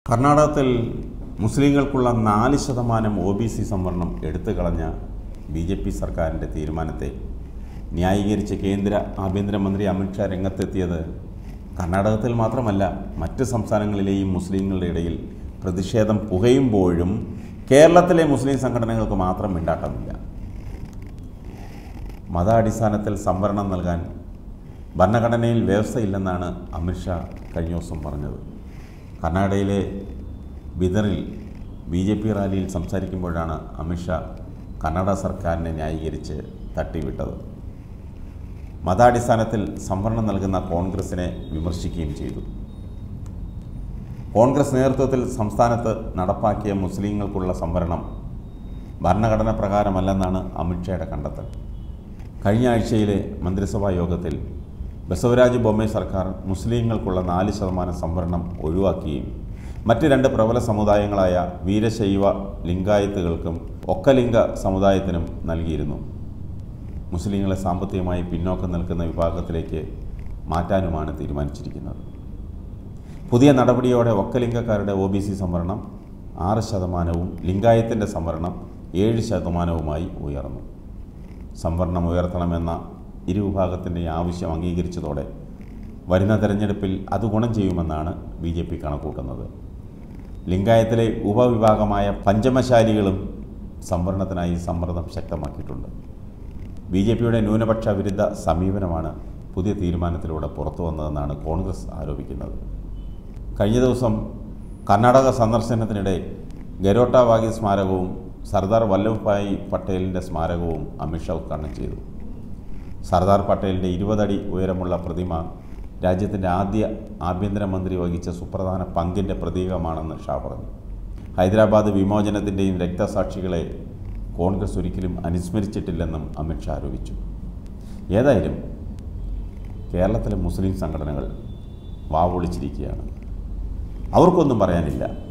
കർണാടകത്തിൽ മുസ്ലിങ്ങൾക്കുള്ള നാല് ശതമാനം ഒ ബി സി സംവരണം എടുത്തു കളഞ്ഞ ബി ജെ പി സർക്കാരിൻ്റെ തീരുമാനത്തെ ന്യായീകരിച്ച് കേന്ദ്ര ആഭ്യന്തരമന്ത്രി അമിത്ഷാ രംഗത്തെത്തിയത് കർണാടകത്തിൽ മാത്രമല്ല മറ്റ് സംസ്ഥാനങ്ങളിലെയും മുസ്ലിങ്ങളുടെ ഇടയിൽ പ്രതിഷേധം പുകയുമ്പോഴും കേരളത്തിലെ മുസ്ലിം സംഘടനകൾക്ക് മാത്രം മിണ്ടാട്ടമില്ല മതാടിസ്ഥാനത്തിൽ സംവരണം നൽകാൻ ഭരണഘടനയിൽ വ്യവസ്ഥയില്ലെന്നാണ് അമിത്ഷാ കഴിഞ്ഞ ദിവസം പറഞ്ഞത് കർണാടകയിലെ ബിദറിൽ ബി ജെ പി റാലിയിൽ സംസാരിക്കുമ്പോഴാണ് അമിത്ഷാ കർണാടക സർക്കാരിനെ ന്യായീകരിച്ച് തട്ടിവിട്ടത് മതാടിസ്ഥാനത്തിൽ സംവരണം നൽകുന്ന കോൺഗ്രസിനെ വിമർശിക്കുകയും ചെയ്തു കോൺഗ്രസ് നേതൃത്വത്തിൽ സംസ്ഥാനത്ത് നടപ്പാക്കിയ മുസ്ലിങ്ങൾക്കുള്ള സംവരണം ഭരണഘടന പ്രകാരമല്ലെന്നാണ് അമിത്ഷായുടെ കണ്ടെത്തൽ കഴിഞ്ഞ ആഴ്ചയിലെ മന്ത്രിസഭാ യോഗത്തിൽ ബസവരാജ് ബൊമ്മെ സർക്കാർ മുസ്ലിങ്ങൾക്കുള്ള നാല് ശതമാനം സംവരണം ഒഴിവാക്കുകയും മറ്റ് രണ്ട് പ്രബല സമുദായങ്ങളായ വീരശൈവ ലിംഗായത്തുകൾക്കും ഒക്കലിംഗ സമുദായത്തിനും നൽകിയിരുന്നു മുസ്ലിങ്ങളെ സാമ്പത്തികമായി പിന്നോക്കം നിൽക്കുന്ന വിഭാഗത്തിലേക്ക് മാറ്റാനുമാണ് തീരുമാനിച്ചിരിക്കുന്നത് പുതിയ നടപടിയോടെ ഒക്കലിംഗക്കാരുടെ ഒ ബി സി സംവരണം ആറ് ശതമാനവും ലിംഗായത്തിൻ്റെ സംവരണം ഏഴ് ശതമാനവുമായി ഉയർന്നു സംവരണം ഉയർത്തണമെന്ന ഇരുവിഭാഗത്തിൻ്റെ ആവശ്യം അംഗീകരിച്ചതോടെ വരുന്ന തെരഞ്ഞെടുപ്പിൽ അത് ഗുണം ചെയ്യുമെന്നാണ് ബി ജെ പി കണക്കൂട്ടുന്നത് ലിംഗായത്തിലെ ഉപവിഭാഗമായ പഞ്ചമശാലികളും സംവരണത്തിനായി സമ്മർദ്ദം ശക്തമാക്കിയിട്ടുണ്ട് ബി ജെ പിയുടെ ന്യൂനപക്ഷ വിരുദ്ധ സമീപനമാണ് പുതിയ തീരുമാനത്തിലൂടെ പുറത്തു വന്നതെന്നാണ് കോൺഗ്രസ് ആരോപിക്കുന്നത് കഴിഞ്ഞ ദിവസം കർണാടക സന്ദർശനത്തിനിടെ ഗരോട്ടാവാഗി സ്മാരകവും സർദാർ വല്ലഭഭായ് പട്ടേലിൻ്റെ സ്മാരകവും അമിത്ഷാ ഉദ്ഘാടനം ചെയ്തു സർദാർ പട്ടേലിൻ്റെ ഇരുപതടി ഉയരമുള്ള പ്രതിമ രാജ്യത്തിൻ്റെ ആദ്യ ആഭ്യന്തരമന്ത്രി വഹിച്ച സുപ്രധാന പങ്കിൻ്റെ പ്രതീകമാണെന്ന് ഷാ പറഞ്ഞു ഹൈദരാബാദ് വിമോചനത്തിൻ്റെയും രക്തസാക്ഷികളെ കോൺഗ്രസ് ഒരിക്കലും അനുസ്മരിച്ചിട്ടില്ലെന്നും അമിത്ഷാ ആരോപിച്ചു ഏതായാലും കേരളത്തിലെ മുസ്ലിം സംഘടനകൾ വാവൊളിച്ചിരിക്കുകയാണ് അവർക്കൊന്നും പറയാനില്ല